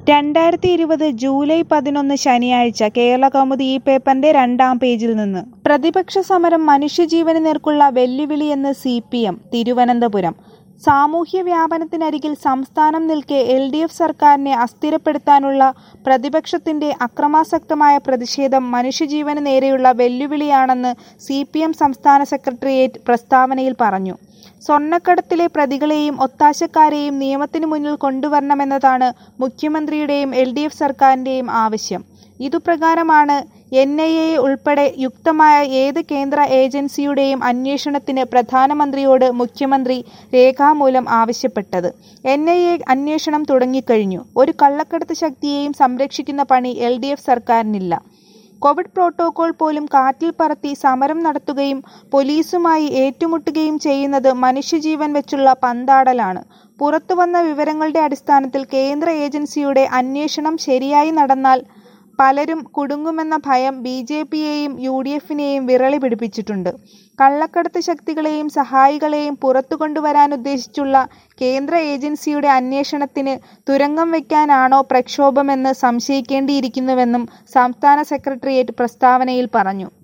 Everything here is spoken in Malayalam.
രണ്ടായിരത്തി ഇരുപത് ജൂലൈ പതിനൊന്ന് ശനിയാഴ്ച കേരളകൗമുദി ഈ പേപ്പറിന്റെ രണ്ടാം പേജിൽ നിന്ന് പ്രതിപക്ഷ സമരം മനുഷ്യജീവന് നേർക്കുള്ള വെല്ലുവിളിയെന്ന് സി പി എം തിരുവനന്തപുരം സാമൂഹ്യ വ്യാപനത്തിനരികിൽ സംസ്ഥാനം നിൽക്കെ എൽ ഡി എഫ് സർക്കാരിനെ അസ്ഥിരപ്പെടുത്താനുള്ള പ്രതിപക്ഷത്തിന്റെ അക്രമാസക്തമായ പ്രതിഷേധം മനുഷ്യജീവന് നേരെയുള്ള വെല്ലുവിളിയാണെന്ന് സി പി എം സംസ്ഥാന സെക്രട്ടേറിയറ്റ് പ്രസ്താവനയിൽ പറഞ്ഞു സ്വർണ്ണക്കടത്തിലെ പ്രതികളെയും ഒത്താശക്കാരെയും നിയമത്തിന് മുന്നിൽ കൊണ്ടുവരണമെന്നതാണ് മുഖ്യമന്ത്രിയുടെയും എൽ ഡി എഫ് സർക്കാരിന്റെയും ആവശ്യം ഇതുപ്രകാരമാണ് എൻ ഐ എ ഉൾപ്പെടെ യുക്തമായ ഏത് കേന്ദ്ര ഏജൻസിയുടെയും അന്വേഷണത്തിന് പ്രധാനമന്ത്രിയോട് മുഖ്യമന്ത്രി രേഖാമൂലം ആവശ്യപ്പെട്ടത് എൻ ഐ എ അന്വേഷണം തുടങ്ങിക്കഴിഞ്ഞു ഒരു കള്ളക്കടത്ത് ശക്തിയെയും സംരക്ഷിക്കുന്ന പണി എൽ ഡി എഫ് സർക്കാരിനില്ല കോവിഡ് പ്രോട്ടോകോൾ പോലും കാറ്റിൽ പറത്തി സമരം നടത്തുകയും പോലീസുമായി ഏറ്റുമുട്ടുകയും ചെയ്യുന്നത് മനുഷ്യജീവൻ വെച്ചുള്ള പന്താടലാണ് പുറത്തുവന്ന വിവരങ്ങളുടെ അടിസ്ഥാനത്തിൽ കേന്ദ്ര ഏജൻസിയുടെ അന്വേഷണം ശരിയായി നടന്നാൽ പലരും കുടുങ്ങുമെന്ന ഭയം ബി ജെ പിയെയും യു ഡി എഫിനെയും വിറളി പിടിപ്പിച്ചിട്ടുണ്ട് കള്ളക്കടത്ത് ശക്തികളെയും സഹായികളെയും പുറത്തു കൊണ്ടുവരാനുദ്ദേശിച്ചുള്ള കേന്ദ്ര ഏജൻസിയുടെ അന്വേഷണത്തിന് തുരങ്കം വയ്ക്കാനാണോ പ്രക്ഷോഭമെന്ന് സംശയിക്കേണ്ടിയിരിക്കുന്നുവെന്നും സംസ്ഥാന സെക്രട്ടേറിയറ്റ് പ്രസ്താവനയിൽ പറഞ്ഞു